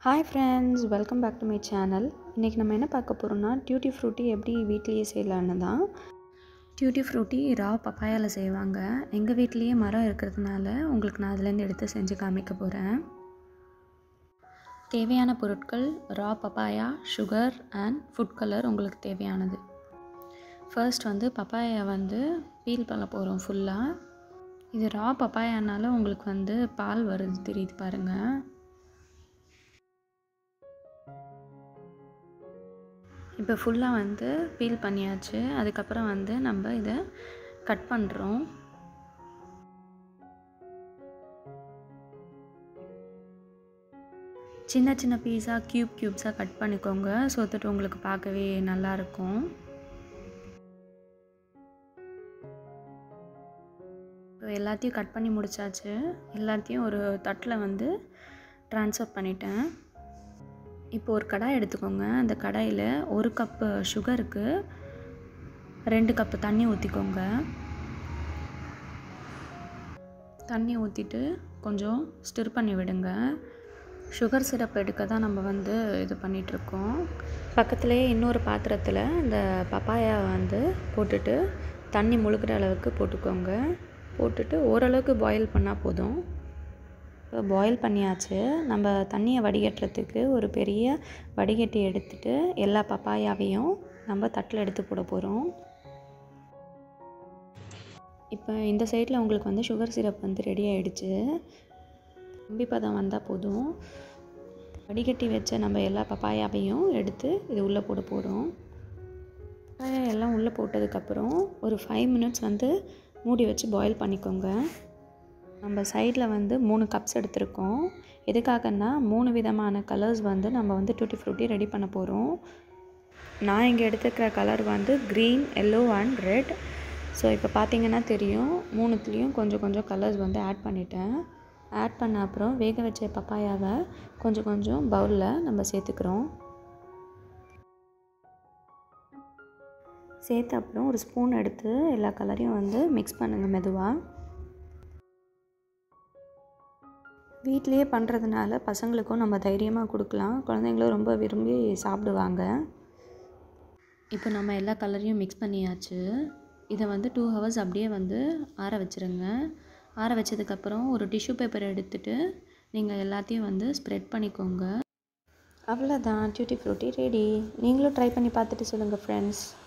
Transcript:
hi friends welcome back to my channel இன்றைக்கி நம்ம என்ன பார்க்க போகிறோம்னா டியூட்டி ஃப்ரூட்டி எப்படி வீட்லேயே செய்யலான்னு தான் டியூட்டி ஃப்ரூட்டி ரா பப்பாயாவில் செய்வாங்க எங்கள் வீட்லேயே மரம் இருக்கிறதுனால உங்களுக்கு நான் அதுலேருந்து எடுத்து செஞ்சு காமிக்க போகிறேன் தேவையான பொருட்கள் raw papaya sugar and food colour உங்களுக்கு தேவையானது ஃபர்ஸ்ட் வந்து பப்பாயா வந்து பீல் பண்ண போகிறோம் ஃபுல்லாக இது ரா பப்பாயானால உங்களுக்கு வந்து பால் வருது தெரியுது பாருங்கள் இப்போ ஃபுல்லாக வந்து பீல் பண்ணியாச்சு அதுக்கப்புறம் வந்து நம்ம இதை கட் பண்ணுறோம் சின்ன சின்ன பீஸாக க்யூப் க்யூப்ஸாக கட் பண்ணிக்கோங்க ஸோ தட் உங்களுக்கு பார்க்கவே நல்லாயிருக்கும் இப்போ எல்லாத்தையும் கட் பண்ணி முடித்தாச்சு எல்லாத்தையும் ஒரு தட்டில் வந்து ட்ரான்ஸ்ஃபர் பண்ணிட்டேன் இப்போ ஒரு கடாய் எடுத்துக்கோங்க அந்த கடாயில் ஒரு கப்பு சுகருக்கு ரெண்டு கப்பு தண்ணி ஊற்றிக்கோங்க தண்ணி ஊற்றிட்டு கொஞ்சம் ஸ்டிர் பண்ணி விடுங்க சுகர் சிரப் எடுக்க தான் நம்ம வந்து இது பண்ணிகிட்ருக்கோம் பக்கத்துலேயே இன்னொரு பாத்திரத்தில் இந்த பப்பாயா வந்து போட்டுட்டு தண்ணி முழுக்கிற அளவுக்கு போட்டுக்கோங்க போட்டுட்டு ஓரளவுக்கு பாயில் பண்ணால் போதும் இப்போ பாயில் பண்ணியாச்சு நம்ம தண்ணியை வடிகட்டுறதுக்கு ஒரு பெரிய வடிகட்டி எடுத்துகிட்டு எல்லா பப்பாயாவையும் நம்ம தட்டில் எடுத்து போட போகிறோம் இப்போ இந்த சைடில் உங்களுக்கு வந்து சுகர் சிரப் வந்து ரெடி ஆகிடுச்சு கம்பி பதம் வந்தால் போதும் வடிகட்டி வச்ச நம்ம எல்லா பப்பாயாவையும் எடுத்து இது உள்ளே போட போகிறோம் பப்பாயா எல்லாம் உள்ளே போட்டதுக்கப்புறம் ஒரு ஃபைவ் மினிட்ஸ் வந்து மூடி வச்சு பாயில் பண்ணிக்கோங்க நம்ம சைடில் வந்து மூணு கப்ஸ் எடுத்திருக்கோம் எதுக்காகன்னா மூணு விதமான கலர்ஸ் வந்து நம்ம வந்து டூட்டி ஃப்ரூட்டி ரெடி பண்ண போகிறோம் நான் இங்கே எடுத்துக்கிற கலர் வந்து green yellow and red so இப்போ பார்த்தீங்கன்னா தெரியும் மூணுத்துலேயும் கொஞ்சம் கொஞ்சம் கலர்ஸ் வந்து ஆட் பண்ணிட்டேன் ஆட் பண்ண அப்புறம் வேக வச்ச பப்பாயாவை கொஞ்சம் கொஞ்சம் பவுலில் நம்ம சேர்த்துக்கிறோம் சேர்த்த அப்புறம் ஒரு ஸ்பூன் எடுத்து எல்லா கலரையும் வந்து மிக்ஸ் பண்ணுங்கள் மெதுவாக வீட்லேயே பண்ணுறதுனால பசங்களுக்கும் நம்ம தைரியமாக கொடுக்கலாம் குழந்தைங்களும் ரொம்ப விரும்பி சாப்பிடுவாங்க இப்போ நம்ம எல்லா கலரையும் மிக்ஸ் பண்ணியாச்சு இதை வந்து டூ ஹவர்ஸ் அப்படியே வந்து ஆற வச்சுருங்க ஆற வச்சதுக்கப்புறம் ஒரு டிஷ்யூ பேப்பர் எடுத்துகிட்டு நீங்கள் எல்லாத்தையும் வந்து ஸ்ப்ரெட் பண்ணிக்கோங்க அவ்வளோதான் டியூட்டி ஃப்ரூட்டி ரெடி நீங்களும் ட்ரை பண்ணி பார்த்துட்டு சொல்லுங்கள் ஃப்ரெண்ட்ஸ்